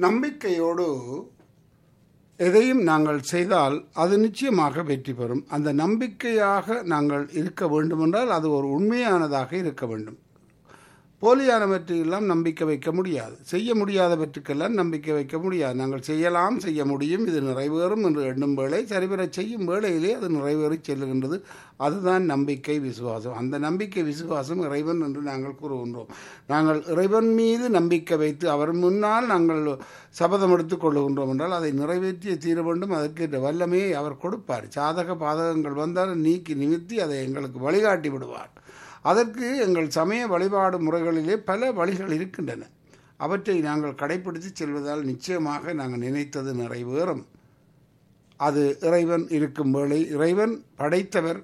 நம்பிக்கையோடு எதையும் நாங்கள் செய்தால் அது நிச்சயமாக வெற்றி பெறும் அந்த நம்பிக்கையாக நாங்கள் இருக்க வேண்டுமென்றால் அது ஒரு உண்மையானதாக இருக்க வேண்டும் போலியானவற்றையெல்லாம் நம்பிக்கை வைக்க முடியாது செய்ய முடியாதவற்றுக்கெல்லாம் நம்பிக்கை வைக்க முடியாது நாங்கள் செய்யலாம் செய்ய முடியும் இது நிறைவேறும் என்று எண்ணும் வேளை சரிவர செய்யும் வேளையிலே அது நிறைவேறி செல்லுகின்றது அதுதான் நம்பிக்கை விசுவாசம் அந்த நம்பிக்கை விசுவாசம் இறைவன் என்று நாங்கள் கூறுகின்றோம் நாங்கள் இறைவன் மீது நம்பிக்கை வைத்து அவர் முன்னால் நாங்கள் சபதம் எடுத்துக் கொள்ளுகின்றோம் என்றால் அதை நிறைவேற்றிய தீர வேண்டும் அதற்கு வல்லமையை அவர் கொடுப்பார் சாதக பாதகங்கள் வந்தால் நீக்கி நிமித்தி அதை எங்களுக்கு வழிகாட்டி விடுவார் அதற்கு எங்கள் சமய வழிபாடு முறைகளிலே பல வழிகள் இருக்கின்றன அவற்றை நாங்கள் கடைபிடித்து செல்வதால் நிச்சயமாக நாங்கள் நினைத்தது நிறைவேறும் அது இறைவன் இருக்கும் வேளை இறைவன் படைத்தவர்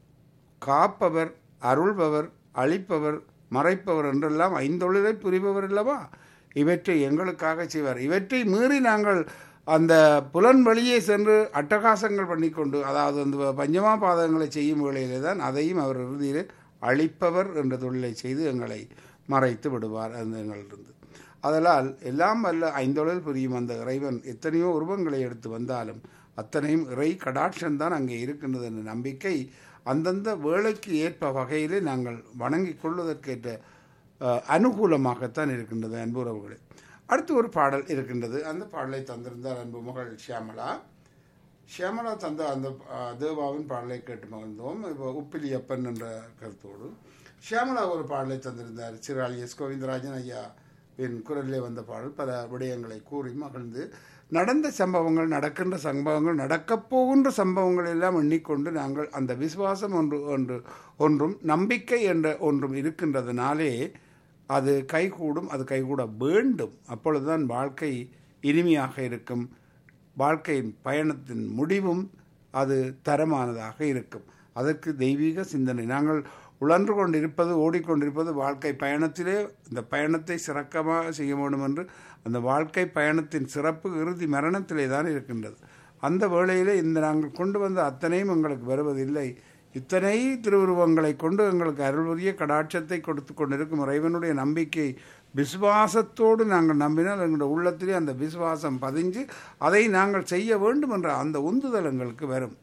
காப்பவர் அருள்பவர் அழிப்பவர் மறைப்பவர் என்றெல்லாம் ஐந்தொழிலை புரிபவர் அல்லவா இவற்றை எங்களுக்காக செய்வார் இவற்றை மீறி நாங்கள் அந்த புலன் வழியே சென்று அட்டகாசங்கள் பண்ணிக்கொண்டு அதாவது அந்த பஞ்சமா பாதகங்களை செய்யும் வேளையிலே தான் அதையும் அவர் இறுதியில் அழிப்பவர் என்ற தொழிலை செய்து எங்களை மறைத்து விடுவார் அந்த எங்களிருந்து அதனால் எல்லாம் வல்ல ஐந்தொழில் புரியும் அந்த இறைவன் எத்தனையோ உருவங்களை எடுத்து வந்தாலும் அத்தனையும் இறை கடாட்சம்தான் அங்கே இருக்கின்றது என்ற நம்பிக்கை அந்தந்த வேலைக்கு ஏற்ப வகையிலே நாங்கள் வணங்கி கொள்வதற்கேற்ற அனுகூலமாகத்தான் இருக்கின்றது அன்புறவுகளே அடுத்து ஒரு பாடல் இருக்கின்றது அந்த பாடலை தந்திருந்தார் அன்பு மகள் ஷியாமலா ஷியாமலா தந்த அந்த தேவாவின் பாடலை கேட்டு மகிழ்ந்தோம் இப்போ உப்பிலியப்பன் என்ற கருத்தோடு ஷியாமலா ஒரு பாடலை தந்திருந்தார் சிறாளி எஸ் கோவிந்தராஜன் ஐயா என் குரலிலே வந்த பாடல் பல விடயங்களை கூறி மகிழ்ந்து நடந்த சம்பவங்கள் நடக்கின்ற சம்பவங்கள் நடக்கப் போகின்ற சம்பவங்கள் எல்லாம் எண்ணிக்கொண்டு நாங்கள் அந்த விசுவாசம் ஒன்று ஒன்று ஒன்றும் நம்பிக்கை என்ற ஒன்றும் இருக்கின்றதுனாலே அது கைகூடும் அது கைகூட வேண்டும் அப்பொழுதுதான் வாழ்க்கை இனிமையாக இருக்கும் வாழ்க்கையின் பயணத்தின் முடிவும் அது தரமானதாக இருக்கும் அதற்கு தெய்வீக சிந்தனை நாங்கள் உழன்று கொண்டிருப்பது ஓடிக்கொண்டிருப்பது வாழ்க்கை பயணத்திலே இந்த பயணத்தை சிறக்கமாக செய்ய வேண்டும் என்று அந்த வாழ்க்கை பயணத்தின் சிறப்பு இறுதி மரணத்திலே தான் இருக்கின்றது அந்த வேளையிலே இந்த நாங்கள் கொண்டு வந்த அத்தனையும் எங்களுக்கு வருவதில்லை இத்தனை திருவுருவங்களை கொண்டு எங்களுக்கு அருள்வரிய கடாட்சத்தை கொடுத்து கொண்டிருக்கும் இறைவனுடைய நம்பிக்கை விசுவாசத்தோடு நாங்கள் நம்பினால் எங்களுடைய உள்ளத்திலே அந்த விசுவாசம் பதிஞ்சு அதை நாங்கள் செய்ய வேண்டும் என்ற அந்த உந்துதல் எங்களுக்கு வரும்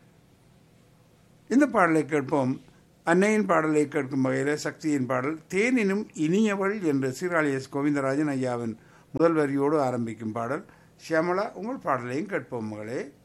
இந்த பாடலை கேட்போம் அன்னையின் பாடலை கேட்கும் வகையில் சக்தியின் பாடல் தேனினும் இனியவள் என்று சீராளி எஸ் கோவிந்தராஜன் ஐயாவின் முதல் வரியோடு ஆரம்பிக்கும் பாடல் ஷியாமலா உங்கள் பாடலையும் கேட்போம் மகளே